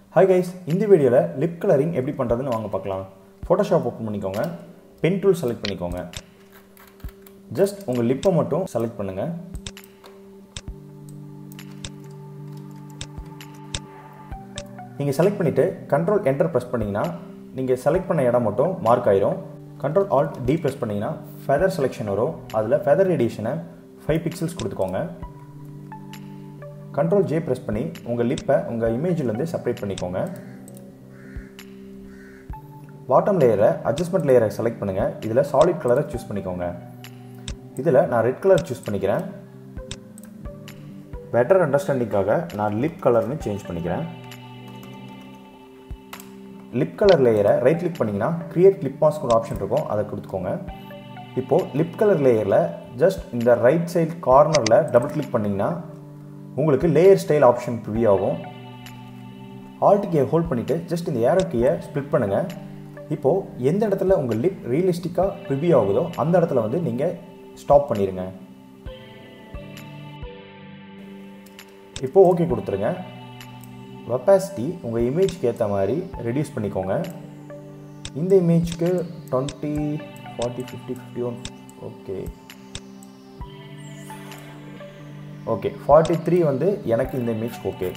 hi guys இந்த வீடியோவில் lip colouring எப்படி பண்ணுறதுன்னு வாங்க பார்க்கலாம் ஃபோட்டோஷாப் ஓப்பன் பண்ணிக்கோங்க பென் டூல் செலக்ட் பண்ணிக்கோங்க ஜஸ்ட் உங்கள் லிப்பை மட்டும் செலக்ட் பண்ணுங்கள் நீங்கள் செலக்ட் பண்ணிவிட்டு கண்ட்ரோல் என்டர் ப்ரெஸ் பண்ணிங்கன்னா நீங்கள் செலக்ட் பண்ண இடம் மட்டும் மார்க் ஆயிரும் கண்ட்ரோல் ஆல்ட் டி ப்ரெஸ் பண்ணிங்கன்னா ஃபெதர் செலெக்ஷன் வரும் அதில் ஃபெதர் ரேடியேஷனை ஃபைவ் பிக்சல்ஸ் கொடுத்துக்கோங்க கண்ட்ரோல் ஜே ப்ரெஸ் பண்ணி உங்கள் லிப்பை உங்கள் இமேஜ்லேருந்து செப்பரேட் பண்ணிக்கோங்க பாட்டம் லேயரை அட்ஜஸ்ட்மெண்ட் லேயரை செலக்ட் பண்ணுங்கள் இதில் சாலிட் கலரை சூஸ் பண்ணிக்கோங்க இதில் நான் ரெட் கலர் சூஸ் பண்ணிக்கிறேன் பெட்டர் அண்டர்ஸ்டாண்டிங்காக நான் லிப் கலர்னு சேஞ்ச் பண்ணிக்கிறேன் லிப் கலர் லேயரை ரைட் கிளிக் பண்ணிங்கன்னா க்ரியேட் லிப் மாஸ்க் ஒரு ஆப்ஷன் இருக்கும் அதை கொடுத்துக்கோங்க இப்போது லிப் கலர் லேயரில் ஜஸ்ட் இந்த ரைட் சைட் கார்னரில் டபுள் கிளிக் பண்ணிங்கன்னா உங்களுக்கு லேயர் ஸ்டைல் ஆப்ஷன் ப்ரிவியூ ஆகும் ஆல்ட் கீயை ஹோல்ட் பண்ணிவிட்டு ஜஸ்ட் இந்த ஏரோ கீயை ஸ்ப்ளிட் பண்ணுங்கள் இப்போது எந்த இடத்துல உங்கள் லிப் ரியலிஸ்டிக்காக ப்ரிவியூ ஆகுதோ அந்த இடத்துல வந்து நீங்கள் ஸ்டாப் பண்ணிடுங்க இப்போது ஓகே கொடுத்துருங்க வெப்பாசிட்டி உங்கள் இமேஜ்க்கு ஏற்ற மாதிரி ரெடியூஸ் பண்ணிக்கோங்க இந்த இமேஜ்க்கு twenty forty fifty fifty one okay okay forty three வந்து எனக்கு இந்த இமேஜ்க்கு okay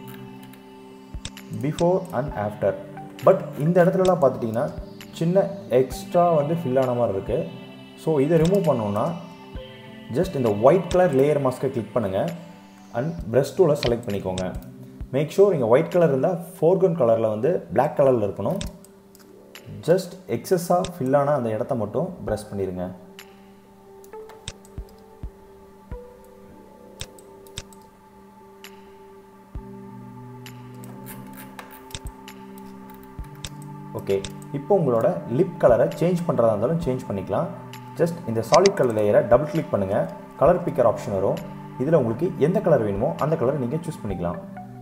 before and after but இந்த இடத்துலலாம் பார்த்துட்டிங்கன்னா சின்ன எக்ஸ்ட்ரா வந்து ஃபில் ஆன மாதிரி இருக்குது ஸோ இதை ரிமூவ் பண்ணோன்னா ஜஸ்ட் இந்த ஒயிட் கலர் லேயர் மாஸ்க்கை கிளிக் பண்ணுங்கள் அண்ட் ப்ரெஷ் டூவில் செலக்ட் பண்ணிக்கோங்க மேக் ஷூர் இங்கே ஒயிட் கலர் இருந்தால் ஃபோர்கன் கலரில் வந்து பிளாக் கலரில் இருக்கணும் ஜஸ்ட் எக்ஸஸாக ஃபில்லான அந்த இடத்த மட்டும் ப்ரெஷ் பண்ணிடுங்க ஓகே இப்போ உங்களோட லிப் கலரை சேஞ்ச் பண்ணுறதா இருந்தாலும் சேஞ்ச் பண்ணிக்கலாம் ஜஸ்ட் இந்த சாலிட் கலர் லேயரை டபுள் கிளிக் பண்ணுங்கள் கலர் பிக்கர் ஆப்ஷன் வரும் இதில் உங்களுக்கு எந்த கலர் வேணுமோ அந்த கலரை நீங்கள் சூஸ் பண்ணிக்கலாம்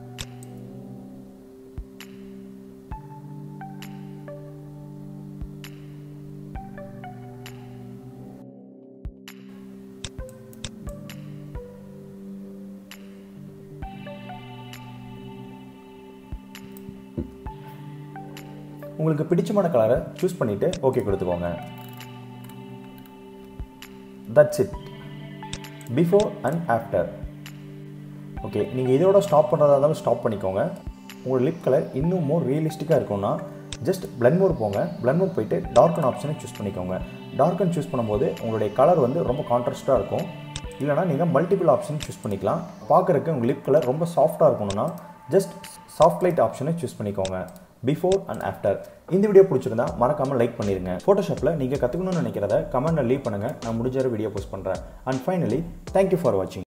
உங்களுக்கு பிடிச்சமான கலரை சூஸ் பண்ணிவிட்டு ஓகே கொடுத்துக்கோங்க that's it before and after okay நீங்கள் இதோட ஸ்டாப் பண்ணுறதா இருந்தாலும் ஸ்டாப் பண்ணிக்கோங்க உங்களோட லிப் கலர் இன்னும் மோர் ரியலிஸ்டிக்காக இருக்கும்னா ஜஸ்ட் பிளண்ட் மோட் போங்க பிளண்ட் மோட் போயிட்டு டார்க்கன் ஆப்ஷனை சூஸ் பண்ணிக்கோங்க டார்க்கன் சூஸ் பண்ணும்போது உங்களுடைய கலர் வந்து ரொம்ப கான்ட்ராஸ்ட்டாக இருக்கும் இல்லைனா நீங்கள் மல்டிபிள் ஆப்ஷன் சூஸ் பண்ணிக்கலாம் பார்க்குறதுக்கு உங்கள் லிப் கலர் ரொம்ப சாஃப்டாக இருக்கணும்னா ஜஸ்ட் சாஃப்ட் லைட் ஆப்ஷனை சூஸ் பண்ணிக்கோங்க பிஃபோர் அண்ட் ஆஃப்டர் இந்த வீடியோ பிடிச்சிருந்தா மறக்காமல் லைக் பண்ணிடுங்க ஃபோட்டோஷாப்பில் நீங்கள் கற்றுக்கணும்னு நினைக்கிறத கமெண்ட்டில் லீவ் பண்ணுங்கள் நான் முடிஞ்ச வீடியோ போஸ்ட் பண்ணுறேன் அண்ட் ஃபைனலி தேங்க்யூ ஃபார் வாட்சிங்